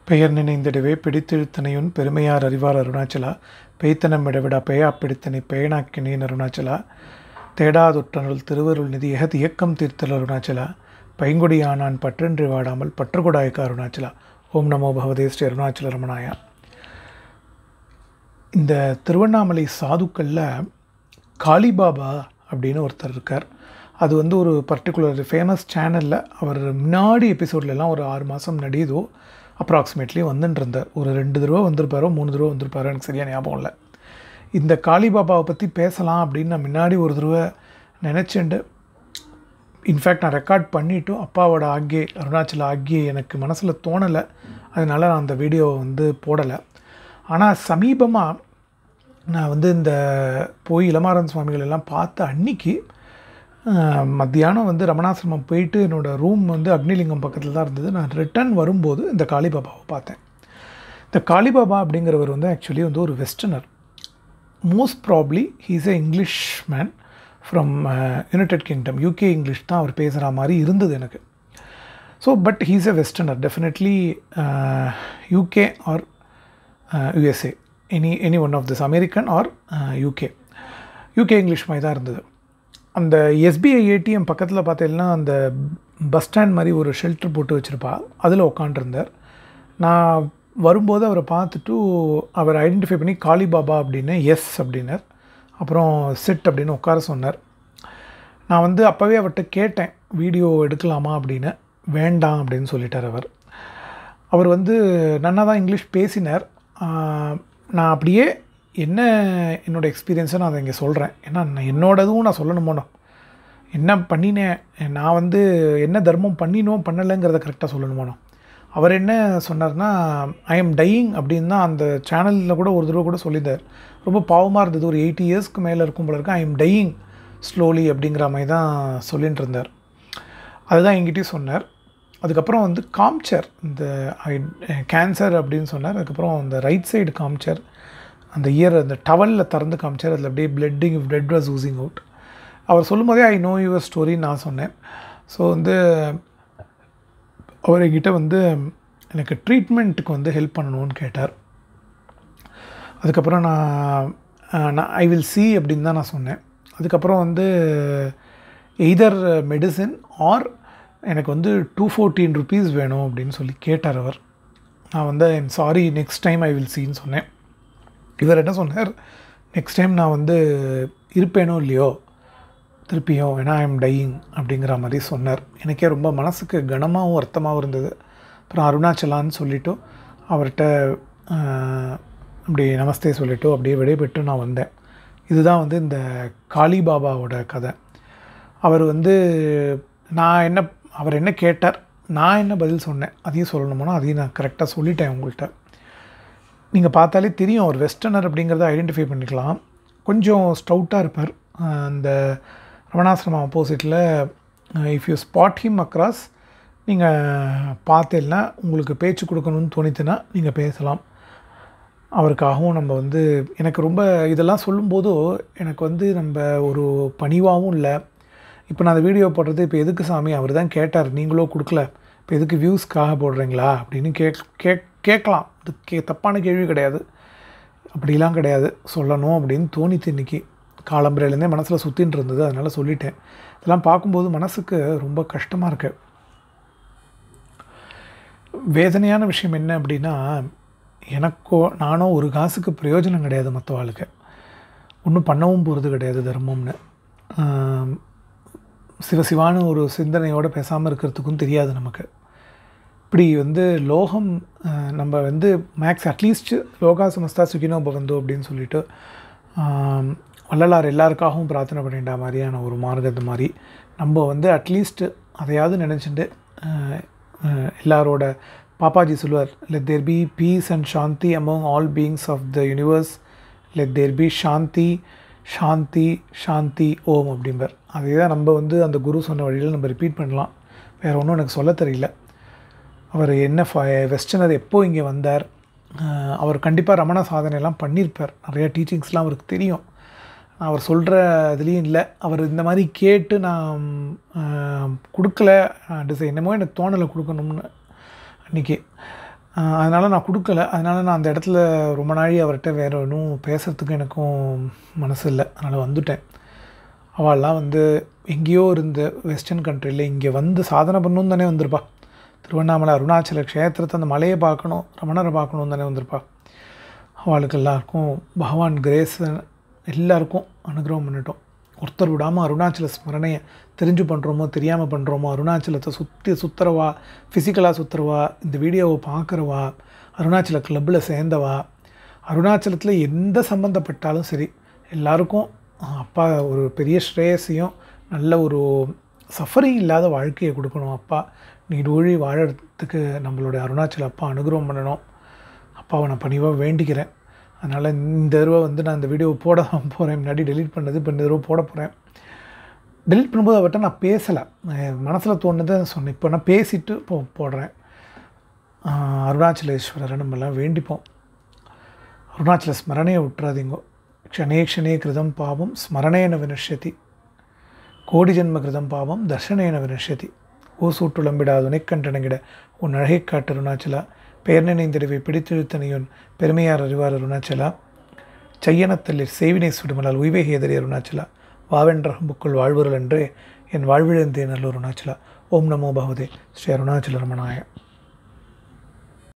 பெயர் நினைந்திடவே பிடித்திழுத்தனையுன் பெருமையார் அறிவார் அருணாச்சலா பெய்த்தனம் விடவிடா பெயா பிடித்தனை பேணாக்கினேன் அருணாச்சலா தேடாதுற்றனல் திருவருள் நிதி எகத் இயக்கம் தீர்த்தல் அருணாச்சலா பைங்குடியானான் பற்றென்று வாடாமல் பற்றுகொடாய்க்க அருணாச்சலா ஓம் நமோ பகவதே ஸ்ரீ அருணாச்சல ரமணாயா இந்த திருவண்ணாமலை சாதுக்களில் காளிபாபா அப்படின்னு ஒருத்தர் இருக்கார் அது வந்து ஒரு பர்டிகுலர் ஃபேமஸ் சேனலில் அவர் முன்னாடி எபிசோட்லலாம் ஒரு ஆறு மாதம் நடிதோ அப்ராக்சிமேட்லி வந்துட்டு இருந்தார் ஒரு ரெண்டு தடவை வந்திருப்பாரோ மூணு தடவை வந்திருப்பாரோ எனக்கு சரியாக ஞாபகம் இல்லை இந்த காளிபாபாவை பற்றி பேசலாம் அப்படின்னு நான் முன்னாடி ஒரு தடவை நினச்சிண்டு இன்ஃபேக்ட் நான் ரெக்கார்ட் பண்ணிவிட்டும் அப்பாவோட ஆக்கியை அருணாச்சல ஆக்கியை எனக்கு மனசில் தோணலை அதனால் நான் அந்த வீடியோவை வந்து போடலை ஆனால் சமீபமாக நான் வந்து இந்த போய் இளமாறன் சுவாமிகள் எல்லாம் பார்த்த அன்னைக்கு மத்தியானம் வந்து ரமணாசிரமம் போயிட்டு என்னோடய ரூம் வந்து அக்னிலிங்கம் பக்கத்தில் தான் இருந்தது நான் ரிட்டர்ன் வரும்போது இந்த காளிபாபாவை பார்த்தேன் இந்த காளிபாபா அப்படிங்கிறவர் வந்து ஆக்சுவலி வந்து ஒரு westerner most probably he's a English man from United Kingdom UK English தான் அவர் பேசுகிற மாதிரி இருந்தது எனக்கு so but he's a westerner definitely UK or USA any any one of this American or UK UK English மாதிரி தான் இருந்தது அந்த எஸ்பிஐ ஏடிஎம் பக்கத்தில் பார்த்தீங்கன்னா அந்த பஸ் ஸ்டாண்ட் மாதிரி ஒரு ஷெல்டர் போட்டு வச்சுருப்பா அதில் உட்காண்டிருந்தார் நான் வரும்போது அவரை பார்த்துட்டு அவர் ஐடென்டிஃபை பண்ணி காளிபாபா அப்படின்னு எஸ் அப்படின்னார் அப்புறம் செட் அப்படின்னு உட்கார சொன்னார் நான் வந்து அப்போவே அவர்கிட்ட கேட்டேன் வீடியோ எடுக்கலாமா அப்படின்னு வேண்டாம் அப்படின்னு சொல்லிட்டார் அவர் அவர் வந்து நன்னா தான் இங்கிலீஷ் பேசினார் நான் அப்படியே என்ன என்னோடய எக்ஸ்பீரியன்ஸை நான் அதை இங்கே சொல்கிறேன் ஏன்னா நான் என்னோடதும் நான் சொல்லணுமோனோ என்ன பண்ணினேன் நான் வந்து என்ன தர்மம் பண்ணினோம் பண்ணலைங்கிறத கரெக்டாக சொல்லணுமோனோ அவர் என்ன சொன்னார்னா ஐ எம் டையிங் அப்படின்னு தான் அந்த சேனலில் கூட ஒரு தடவை கூட சொல்லியிருந்தார் ரொம்ப பாவமாக இருந்தது ஒரு எயிட்டி இயர்ஸ்க்கு மேலே இருக்கும் போல இருக்கு ஐ எம் டையிங் ஸ்லோலி அப்படிங்கிற மாதிரி தான் சொல்லிட்டு இருந்தார் அதுதான் எங்கிட்டையும் சொன்னார் அதுக்கப்புறம் வந்து காம்ச்சர் இந்த கேன்சர் அப்படின்னு சொன்னார் அதுக்கப்புறம் அந்த ரைட் சைடு காம்ச்சர் அந்த இயர் அந்த டவலில் திறந்து காமிச்சார் அதில் அப்படியே bleeding blood was oozing out அவர் சொல்லும் போதே ஐ நோ யுவர் ஸ்டோரின்னு நான் சொன்னேன் ஸோ வந்து அவர் என்கிட்ட வந்து எனக்கு ட்ரீட்மெண்ட்டுக்கு வந்து ஹெல்ப் பண்ணணும்னு கேட்டார் அதுக்கப்புறம் நான் நான் ஐ வில் சி அப்படின்னு தான் நான் சொன்னேன் அதுக்கப்புறம் வந்து எய்தர் மெடிசன் ஆர் எனக்கு வந்து டூ ஃபோர்டீன் ருபீஸ் வேணும் அப்படின்னு சொல்லி கேட்டார் அவர் நான் வந்து I'm sorry next time I will சின்னு சொன்னேன் இவர் என்ன சொன்னார் நெக்ஸ்ட் டைம் நான் வந்து இருப்பேனோ இல்லையோ திருப்பியும் ஏன்னா ஐ எம் டையிங் அப்படிங்கிற மாதிரி சொன்னார் எனக்கே ரொம்ப மனசுக்கு கனமாகவும் அர்த்தமாகவும் இருந்தது அப்புறம் அருணாச்சலான்னு சொல்லிவிட்டு அவர்கிட்ட அப்படி நமஸ்தே சொல்லிவிட்டு அப்படியே விடைபெற்று நான் வந்தேன் இதுதான் வந்து இந்த காளிபாபாவோட கதை அவர் வந்து நான் என்ன அவர் என்ன கேட்டார் நான் என்ன பதில் சொன்னேன் அதையும் சொல்லணுமோனா அதையும் நான் கரெக்டாக சொல்லிட்டேன் உங்கள்கிட்ட நீங்கள் பார்த்தாலே தெரியும் அவர் வெஸ்டர்னர் அப்படிங்கிறத ஐடென்டிஃபை பண்ணிக்கலாம் கொஞ்சம் ஸ்டவுட்டாக இருப்பார் அந்த ரமணாசிரமம் ஆப்போசிட்டில் if you spot him across நீங்கள் பார்த்தேன்னா உங்களுக்கு பேச்சு கொடுக்கணும்னு தோணித்துன்னா நீங்கள் பேசலாம் அவருக்காகவும் நம்ம வந்து எனக்கு ரொம்ப இதெல்லாம் சொல்லும்போதோ எனக்கு வந்து நம்ம ஒரு பணிவாகவும் இல்லை இப்போ நான் அந்த வீடியோ போடுறது இப்போ எதுக்கு சாமி அவர் தான் கேட்டார் நீங்களோ கொடுக்கல இப்போ எதுக்கு வியூஸ்க்காக போடுறீங்களா அப்படின்னு கேக் கேக் கேட்கலாம் இது கே தப்பான கேள்வி கிடையாது அப்படிலாம் கிடையாது சொல்லணும் அப்படின்னு தோணித்து இன்றைக்கி காலம்பரையிலேருந்தே மனசில் சுற்றின்னு இருந்தது அதனால் சொல்லிட்டேன் இதெல்லாம் பார்க்கும்போது மனசுக்கு ரொம்ப கஷ்டமாக இருக்கு வேதனையான விஷயம் என்ன அப்படின்னா எனக்கோ நானோ ஒரு காசுக்கு பிரயோஜனம் கிடையாது மற்றவாளுக்கு ஒன்றும் பண்ணவும் போகிறது கிடையாது தர்மம்னு சிவசிவான ஒரு சிந்தனையோடு பேசாமல் இருக்கிறதுக்கும் தெரியாது நமக்கு இப்படி வந்து லோகம் நம்ம வந்து மேக்ஸ் அட்லீஸ்ட் லோகா சமஸ்தா சுகினோ பவந்தோ அப்படின்னு சொல்லிட்டு வள்ளலார் எல்லாருக்காகவும் பிரார்த்தனை பண்ணிட்ட மாதிரியான ஒரு மார்க்கத்து மாதிரி நம்ம வந்து அட்லீஸ்ட் அதையாவது நினச்சிட்டு எல்லாரோட பாப்பாஜி சொல்லுவார் let there be peace and shanti among all beings of the universe let there be shanti shanti shanti Om அப்படிம்பார் அதே தான் நம்ம வந்து அந்த குரு சொன்ன வழியில் நம்ம ரிப்பீட் பண்ணலாம் வேறு ஒன்றும் எனக்கு சொல்ல தெரியல அவர் என்ன வெஸ்டர்னர் எப்போ இங்கே வந்தார் அவர் கண்டிப்பாக ரமண சாதனையெல்லாம் பண்ணியிருப்பார் நிறையா டீச்சிங்ஸ்லாம் அவருக்கு தெரியும் அவர் சொல்கிற இதுலேயும் இல்லை அவர் இந்த மாதிரி கேட்டு நான் கொடுக்கல டிசைன் என்னமோ எனக்கு தோணலை கொடுக்கணும்னு அன்றைக்கி அதனால் நான் கொடுக்கல அதனால் நான் அந்த இடத்துல ரொம்ப நாழி அவர்கிட்ட வேறு ஒன்றும் பேசுகிறதுக்கு எனக்கும் மனசு இல்லை அதனால் வந்துட்டேன் அவள்லாம் வந்து எங்கேயோ இருந்த வெஸ்டர்ன் கண்ட்ரியில் இங்கே வந்து சாதனை பண்ணணும் தானே வந்திருப்பா திருவண்ணாமலை அருணாச்சல க்ஷேத்திரத்தை அந்த மலையை பார்க்கணும் ரமணரை பார்க்கணும் தானே வந்திருப்பா அவளுக்கு எல்லாருக்கும் பகவான் கிரேஸ் எல்லாருக்கும் அனுகிரகம் பண்ணிட்டோம் ஒருத்தர் விடாமல் அருணாச்சல ஸ்மரணையை தெரிஞ்சு பண்ணுறோமோ தெரியாமல் பண்ணுறோமோ அருணாச்சலத்தை சுற்றி சுற்றுறவா ஃபிசிக்கலாக சுற்றுறவா இந்த வீடியோவை பார்க்குறவா அருணாச்சல கிளப்பில் சேர்ந்தவா அருணாச்சலத்தில் எந்த சம்மந்தப்பட்டாலும் சரி எல்லாருக்கும் அப்பா ஒரு பெரிய ஸ்ட்ரேஸையும் நல்ல ஒரு சஃபரிங் இல்லாத வாழ்க்கையை கொடுக்கணும் அப்பா நீடூழி வாழறதுக்கு நம்மளுடைய அருணாச்சல அப்பா அனுகிரகம் பண்ணணும் அப்பாவை நான் பணிவாக வேண்டிக்கிறேன் அதனால் இந்த தடவை வந்து நான் இந்த வீடியோ போட தான் போகிறேன் முன்னாடி டெலீட் பண்ணது இப்போ இந்த தடவை போட போகிறேன் டெலீட் பண்ணும்போது அவர்கிட்ட நான் பேசலை மனசில் தோணுதை சொன்னேன் இப்போ நான் பேசிட்டு போ போடுறேன் அருணாச்சலேஸ்வரரை நம்மலாம் வேண்டிப்போம் அருணாச்சல ஸ்மரணையை விட்டுறாதீங்கோ க்ஷணே க்ஷணே கிருதம் பாவம் ஸ்மரணேன வினஷ்யதி கோடி ஜென்ம கிருதம் பாவம் தர்ஷனேன வினஷ்யதி ஓ சூட்டுளம்பிடாதுனை கண்டனங்கிட உன் அழகை காட்டு அருணாச்சலா பெயர் நினைந்திருவை பிடித்திழுத்தனையுன் பெருமையார் அறிவார் அருணாச்சலா செய்யனத்தல்லிற் செய்வினை சுடுமலால் உய்வை ஹேதரி அருணாச்சலா வாவென்ற புக்குள் வாழ்வுரல் என்றே என் வாழ்விழந்தே நல்ல அருணாச்சலா ஓம் நமோ பகவதே ஸ்ரீ அருணாச்சல ரமணாய